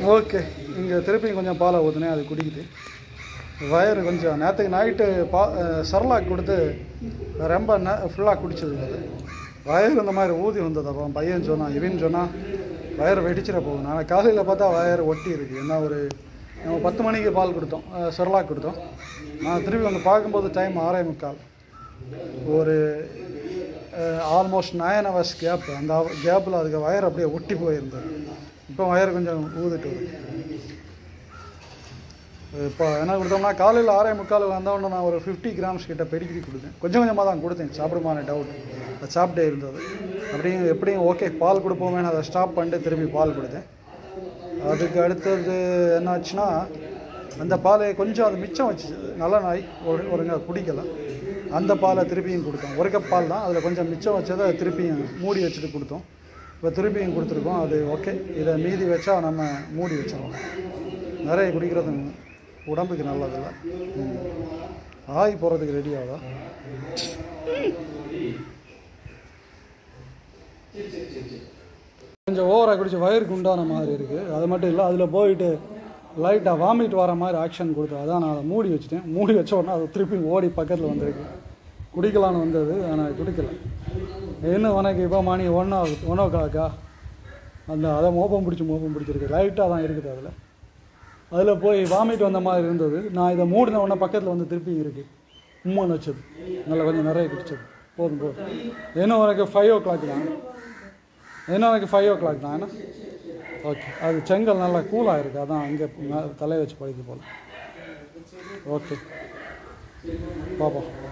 Okay இங்கே திருப்பி கொஞ்சம் பாலை ஊற்றுனேன் அது குடிக்குது வயறு கொஞ்சம் நேற்றுக்கு நைட்டு பா சரலாக் கொடுத்து ரொம்ப நே ஃபுல்லாக குடிச்சது அது வயறு இந்த மாதிரி ஊதி வந்தது அப்புறம் பையன் சொன்னான் இவன் சொன்னான் வயறு வெடிச்சிட போகுது நான் காலையில் பார்த்தா வயறு ஒட்டி இருக்கு என்ன ஒரு நம்ம பத்து மணிக்கு பால் கொடுத்தோம் சரலாக் கொடுத்தோம் நான் திருப்பி வந்து பார்க்கும்போது டைம் ஆறே முக்கால் ஒரு ஆல்மோஸ்ட் நயன் ஹவர்ஸ் கேப் அந்த கேப்பில் அதுக்கு வயர் அப்படியே ஒட்டி போயிருந்தது இப்போ வயர் கொஞ்சம் ஊதிட்டு வருது இப்போ என்ன கொடுத்தோம்னா காலையில் ஆறே முக்கால் வந்தவொடனே நான் ஒரு ஃபிஃப்டி கிராம்ஸ் கிட்ட பெருக்கி கொடுத்தேன் கொஞ்சம் கொஞ்சமாக தான் கொடுத்தேன் சாப்பிடுமான டவுட் அது சாப்பிட்டே இருந்தது அப்படியும் எப்படியும் ஓகே பால் கொடுப்போமே அதை ஸ்டாப் பண்ணிட்டு திருப்பி பால் கொடுத்தேன் அதுக்கு அடுத்தது என்னாச்சுன்னா அந்த பாலை கொஞ்சம் அது மிச்சம் வச்சு நல்ல நாய் ஒரு ஒருங்க குடிக்கல அந்த பாலை திருப்பியும் கொடுத்தோம் ஒரு கப் பால் தான் அதில் கொஞ்சம் மிச்சம் வச்சதை திருப்பியும் மூடி வச்சுட்டு கொடுத்தோம் இப்போ திருப்பியும் கொடுத்துருக்கோம் அது ஓகே இதை மீதி வச்சா நம்ம மூடி வச்சிடலாம் நிறைய குடிக்கிறது உடம்புக்கு நல்லதில்ல ம். ஆய் போகிறதுக்கு ரெடி ஆகுதா கொஞ்சம் ஓவராக குடிச்சு வயிறுக்கு உண்டான மாதிரி இருக்குது அது மட்டும் இல்லை அதில் போயிட்டு லைட்டாக வாமிட் வர மாதிரி ஆக்ஷன் கொடுத்தோம் அதான் நான் அதை மூடி வச்சுட்டேன் மூடி வச்ச உடனே அது திருப்பி ஓடி பக்கத்தில் வந்திருக்கு குடிக்கலான்னு வந்தது ஆனால் குடிக்கல இன்னும் உனக்கு இப்போ மணி ஒன்றா ஒன்றோ கிளாக்கா அந்த அதை மோப்பம் பிடிச்சி மோப்பம் பிடிச்சிருக்கு லைட்டாக தான் இருக்குது அதில் அதில் போய் வாமிட் வந்த மாதிரி இருந்தது நான் இதை மூடின உடனே பக்கத்தில் வந்து திருப்பி இருக்குது உம்மன் வச்சது நல்லா கொஞ்சம் நிறைய குடிச்சது போதும் போதும் இன்னும் உனக்கு ஃபைவ் ஓ கிளாக் தான் இன்னும் எனக்கு ஃபைவ் ஓ கிளாக் தான் என்ன ஓகே அது செங்கல் நல்லா கூலாக இருக்குது அதான் அங்கே தலையை வச்சு படுக்க போல ஓகே பார்ப்போம்